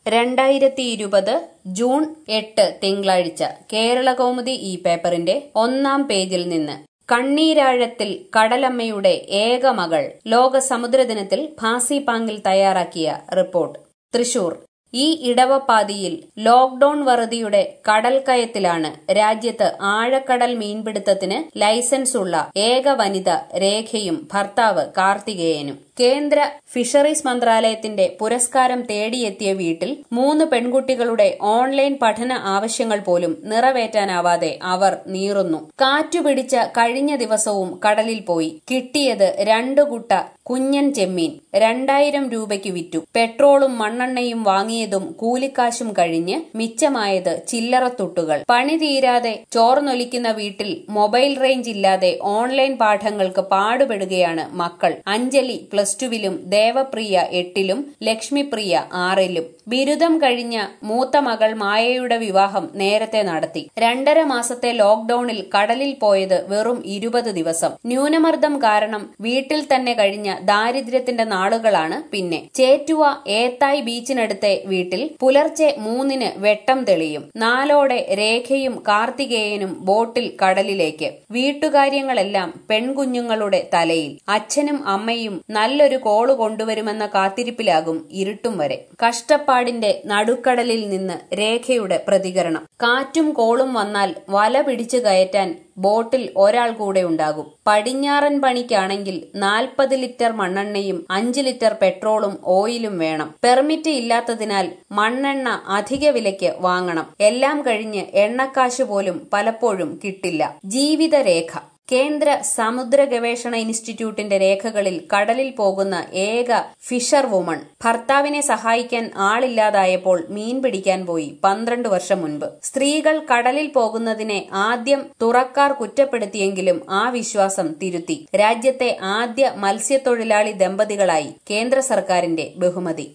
രണ്ടായിരത്തി ഇരുപത് ജൂൺ എട്ട് തിങ്കളാഴ്ച കേരളകൗമുദി ഈ പേപ്പറിന്റെ ഒന്നാം പേജിൽ നിന്ന് കണ്ണീരാഴത്തിൽ കടലമ്മയുടെ ഏക മകൾ ലോക സമുദ്രദിനത്തിൽ ഭാസി പാങ്കിൽ തയ്യാറാക്കിയ റിപ്പോർട്ട് തൃശൂർ ഈ ഇടവപ്പാതിയിൽ ലോക്ഡൌൺ വറുതിയുടെ കടൽക്കയത്തിലാണ് രാജ്യത്ത് ആഴക്കടൽ മീൻപിടുത്തത്തിന് ലൈസൻസ് ഉള്ള ഏക വനിത രേഖയും ഭർത്താവ് കാർത്തികേയനും കേന്ദ്ര ഫിഷറീസ് മന്ത്രാലയത്തിന്റെ പുരസ്കാരം തേടിയെത്തിയ വീട്ടിൽ മൂന്ന് പെൺകുട്ടികളുടെ ഓൺലൈൻ പഠന ആവശ്യങ്ങൾ പോലും നിറവേറ്റാനാവാതെ അവർ നീറുന്നു കാറ്റുപിടിച്ച കഴിഞ്ഞ ദിവസവും കടലിൽ പോയി കിട്ടിയത് രണ്ടു കുട്ട കുഞ്ഞൻ ചെമ്മീൻ രണ്ടായിരം രൂപയ്ക്ക് വിറ്റു പെട്രോളും മണ്ണെണ്ണയും വാങ്ങിയതും കൂലിക്കാശും കഴിഞ്ഞ് മിച്ചമായത് ചില്ലറത്തുട്ടുകൾ പണി തീരാതെ ചോർന്നൊലിക്കുന്ന വീട്ടിൽ മൊബൈൽ റേഞ്ച് ഇല്ലാതെ ഓൺലൈൻ പാഠങ്ങൾക്ക് പാടുപെടുകയാണ് മക്കൾ അഞ്ജലി പ്ലസ് ടുവിലും ദേവപ്രിയ എട്ടിലും ലക്ഷ്മിപ്രിയ ആറിലും ബിരുദം കഴിഞ്ഞ മൂത്ത മകൾ മായയുടെ വിവാഹം നേരത്തെ നടത്തി രണ്ടര മാസത്തെ ലോക്ഡൌണിൽ കടലിൽ പോയത് വെറും ഇരുപത് ദിവസം ന്യൂനമർദ്ദം കാരണം വീട്ടിൽ തന്നെ കഴിഞ്ഞ ദാരിദ്ര്യത്തിന്റെ നാളുകളാണ് പിന്നെ ചേറ്റുവ ഏത്തായ് ബീച്ചിനടുത്തെ വീട്ടിൽ പുലർച്ചെ മൂന്നിന് വെട്ടം തെളിയും നാലോടെ രേഖയും കാർത്തികേയനും ബോട്ടിൽ കടലിലേക്ക് വീട്ടുകാര്യങ്ങളെല്ലാം പെൺകുഞ്ഞുങ്ങളുടെ തലയിൽ അച്ഛനും അമ്മയും നല്ലൊരു കോള് കൊണ്ടുവരുമെന്ന കാത്തിരിപ്പിലാകും ഇരുട്ടും വരെ കഷ്ടപ്പാടിന്റെ നടുക്കടലിൽ നിന്ന് രേഖയുടെ പ്രതികരണം കാറ്റും കോളും വന്നാൽ വല പിടിച്ചു കയറ്റാൻ ബോട്ടിൽ ഒരാൾ കൂടെ ഉണ്ടാകും പടിഞ്ഞാറൻ പണിക്കാണെങ്കിൽ നാൽപ്പത് ലിറ്റർ മണ്ണെണ്ണയും അഞ്ച് ലിറ്റർ പെട്രോളും ഓയിലും വേണം പെർമിറ്റ് ഇല്ലാത്തതിനാൽ മണ്ണെണ്ണ അധിക വിലയ്ക്ക് വാങ്ങണം എല്ലാം കഴിഞ്ഞ് എണ്ണക്കാശ് പോലും പലപ്പോഴും കിട്ടില്ല ജീവിതരേഖ കേന്ദ്ര സമുദ്ര ഗവേഷണ ഇൻസ്റ്റിറ്റ്യൂട്ടിന്റെ രേഖകളിൽ കടലിൽ പോകുന്ന ഏക ഫിഷർ വുമൺ ഭർത്താവിനെ സഹായിക്കാൻ ആളില്ലാതായപ്പോൾ മീൻ പിടിക്കാൻ പോയി പന്ത്രണ്ട് വർഷം മുൻപ് സ്ത്രീകൾ കടലിൽ പോകുന്നതിനെ ആദ്യം തുറക്കാർ കുറ്റപ്പെടുത്തിയെങ്കിലും ആ വിശ്വാസം തിരുത്തി രാജ്യത്തെ ആദ്യ മത്സ്യത്തൊഴിലാളി ദമ്പതികളായി കേന്ദ്ര സർക്കാരിന്റെ ബഹുമതി